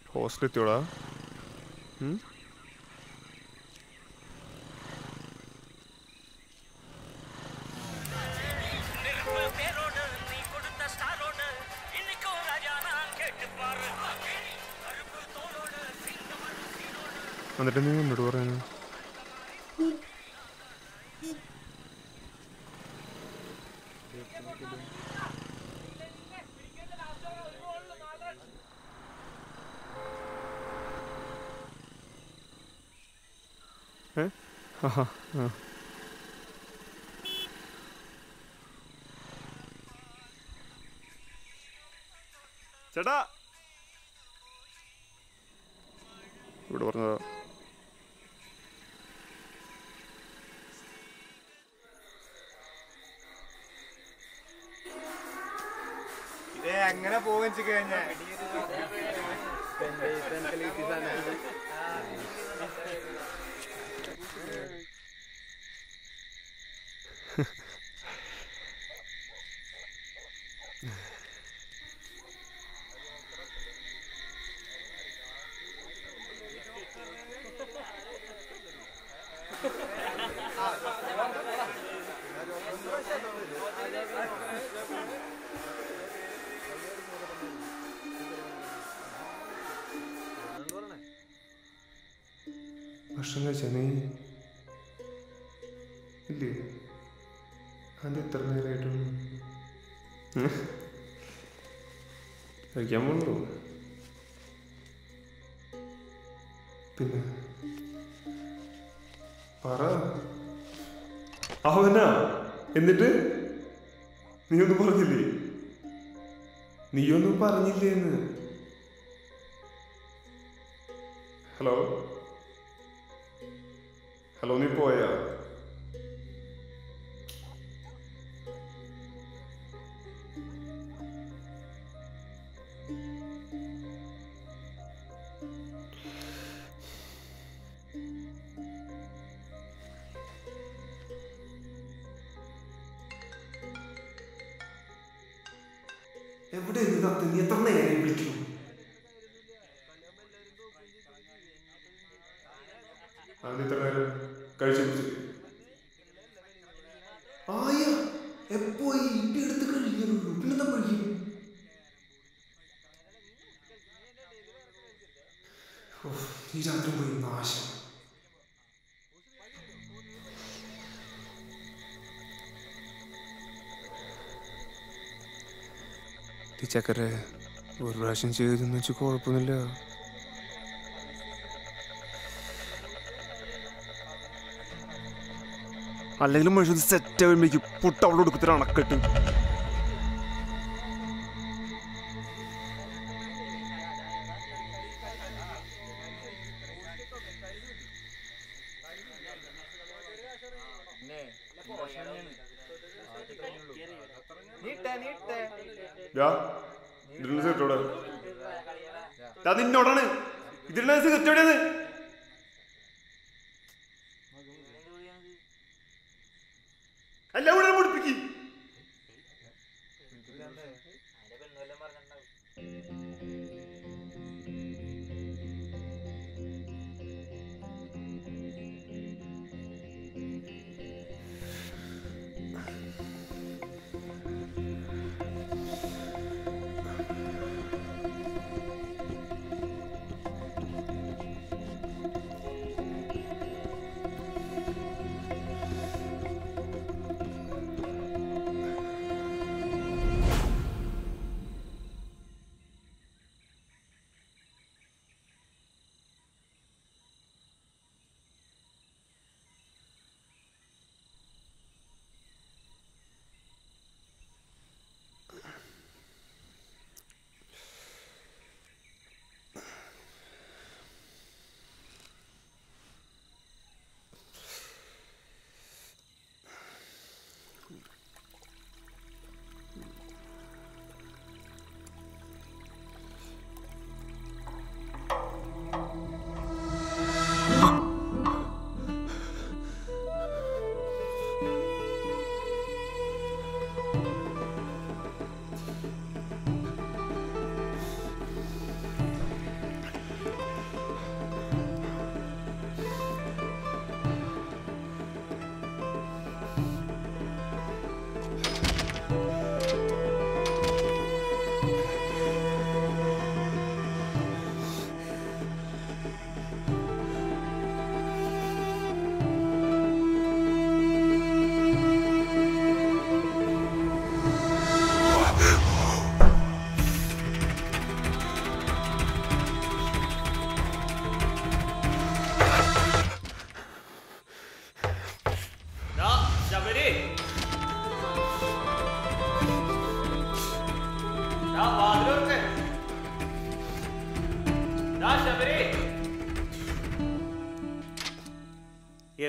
ഹോസ്റ്റലെത്തിയോടാ ഉം? நெருப்பு பேரோடு நீ கொடுத்த ஸ்டாரோடு இன்னைக்கும் ராஜா நான் கேட்டுப்பாரு கருப்பு தோளோடு சிங்கமணி சீரோடு എന്നിട്ട് നീ എന്നോട് പറയുന്നു ഏ ആഹാ ആ ചേട്ടാ ഇവിടെ പറഞ്ഞതാ ഇതേ അങ്ങനെ പോകും കഴിഞ്ഞാൽ ഭക്ഷണം കഴിച്ചാ നീ ഇല്ലേ അത് ഇത്ര നേരമായിട്ടും ഉം? കഴിക്കാൻ പോണല്ലോ പിന്നെ പറ അവനാ എന്നിട്ട് നീ ഒന്നും പറഞ്ഞില്ലേ നീയൊന്നും പറഞ്ഞില്ലേ എന്ന് ഹലോ ഹലോ നീ പോയാ എവിടെ നീ കത്ത് നീ എത്ര നേരം വിളിക്കുന്നു അതിന് ഇത്ര നേരം കഴിച്ചു കുടിച്ചിട്ട് ആയ എപ്പോ ഈ ഇന്റെ അടുത്ത് കഴിയുന്നുള്ളൂ പിന്നെന്താ കഴിയും ഓ, ഈ രാത്രി പോയി നാശം ചക്കരെ ഒരു പ്രാവശ്യം ചെയ്തെന്ന് വെച്ച് കുഴപ്പമൊന്നുമില്ല അല്ലെങ്കിൽ മനുഷ്യൻ സെറ്റ് ആകുമ്പോഴേക്കും പുട്ട് അവിടെ കൊടുത്തിട്ട് അണക്കെട്ട് നീട്ടേ നീട്ടേ ഇതിലുള്ള സിഗരറ്റ് എവിടെ ദാ നിന്നോടാണ് ഇതിലുള്ള സിഗരറ്റ് എവിടെയാണ് അല്ല ഇവിടെ മുടിപ്പിക്ക്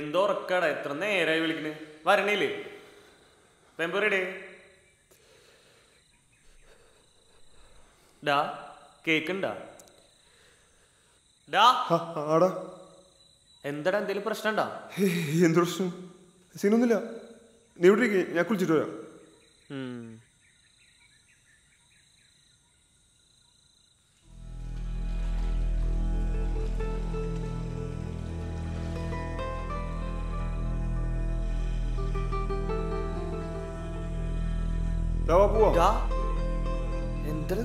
എന്തോ ഉറക്കാടാ എത്ര നേരമായി വിളിക്കണ് വരണില്ലേ പെമ്പറയുടെ ഡാ കേക്കുണ്ടാ ഡാ ആ, ആടാ എന്താടാ എന്തേലും പ്രശ്നണ്ടാ ഹേയ്, എന്ത് പ്രശ്നം സീനൊന്നുമില്ല നീ ഇവിടെ ഇരിക്ക്, ഞാൻ കുളിച്ചിട്ട് വരാം ദാ വാ, പോവാ ഡാ എന്തത്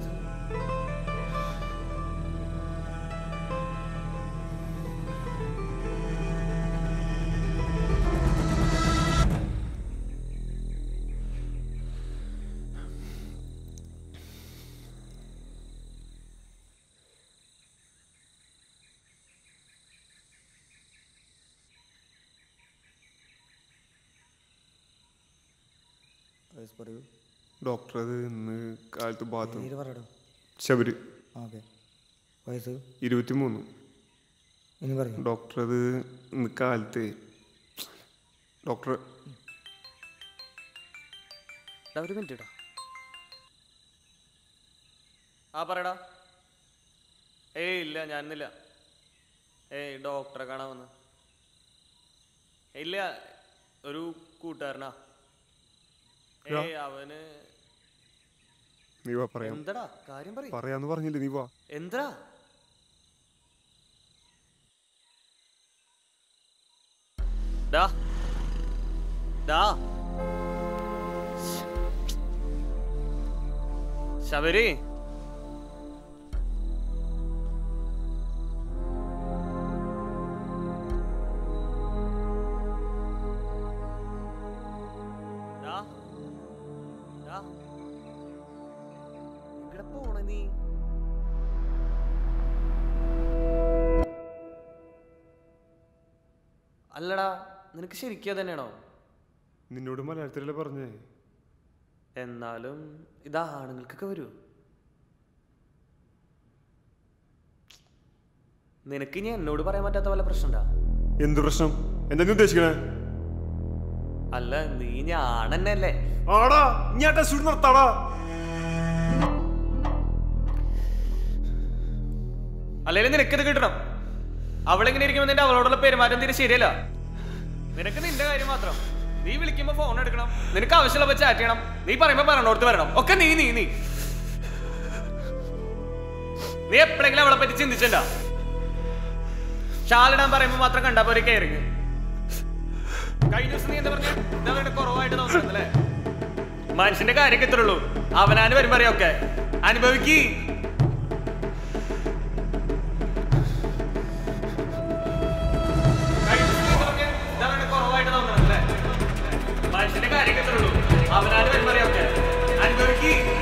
പറയൂ ഡോക്ടർ അത് ഇന്ന് കാലത്ത് ബാത്റൂം പേര് പറയടോ ശബരി ഓക്കെ വയസ്സ് ഇരുപത്തിമൂന്ന് ഇനി പറയൂ ഡോക്ടർ അത് ഇന്ന് കാലത്ത് ഡോക്ടർ ഡാ ഒരു മിനിറ്റ് ഇടാ ആ പറയടാ ഏയ് ഇല്ല ഞാനിന്നില്ല ഏയ് ഡോക്ടറെ കാണാൻ വന്ന ഇല്ല ഒരു കൂട്ടുകാരനാ ഏയ് അവന് നീ വാ പറയാം എന്തടാ കാര്യം പറ പറയാന്ന് പറഞ്ഞില്ലേ നീ വാ എന്തടാ ഡാ ഡാ ശബരി ഡാ ഡാ എങ്ങടെ പോണ നീ അല്ലടാ നിനക്ക് ശരിക്കും അത് തന്നെയാണോ നിന്നോട് മലയാളത്തിലല്ലേ പറഞ്ഞേ എന്നാലും ഇത് ആണുങ്ങൾക്കൊക്കെ വരൂ നിനക്ക് ഇനി എന്നോട് പറയാൻ പറ്റാത്ത വല്ല പ്രശ്നണ്ടാ എന്ത് പ്രശ്നം എന്താ നീ ഉദ്ദേശിക്കണേ അല്ല നീ ഞാണെന്നല്ലേ ആടാ ഞാൻ ടെസ്റ്റ് നിർത്താടാ അല്ലെങ്കിൽ നിനക്കിത് കിട്ടണം അവളെങ്ങനെ ഇരിക്കുമ്പോൾ നിന്റെ അവളോടുള്ള പെരുമാറ്റം തീരെ ശരിയല്ല നിനക്ക് നിന്റെ കാര്യം മാത്രം നീ വിളിക്കുമ്പോ ഫോൺ എടുക്കണം നിനക്ക് ആവശ്യമുള്ളപ്പോ ചാറ്റ് ചെയ്യണം നീ പറയുമ്പോ പറഞ്ഞോടത്ത് വരണം ഒക്കെ നീ നീ നീ നീ എപ്പോഴെങ്കിലും അവളെ പറ്റി ചിന്തിച്ചിട്ടുണ്ടാ ഷാലിടാൻ പറയുമ്പോ മാത്രം കണ്ടാ പോലെ കയറിങ് കഴിഞ്ഞ ദിവസം നീ എന്താ പറഞ്ഞ എന്താ പറയുക കുറവായിട്ട് തോന്നുന്നല്ലേ മനുഷ്യന്റെ കാര്യമൊക്കെ ഇത്രേ ഉള്ളൂ അവനാന് വരുമ്പോ അറിയൊക്കെ അനുഭവിക്കീ കുറവായിട്ട് തോന്നണല്ലേ മനുഷ്യന്റെ കാര്യമൊക്കെ ഇത്രേ ഉള്ളൂ അവനാന് വരുമ്പോ അറിയൊക്കെ അനുഭവിക്കീ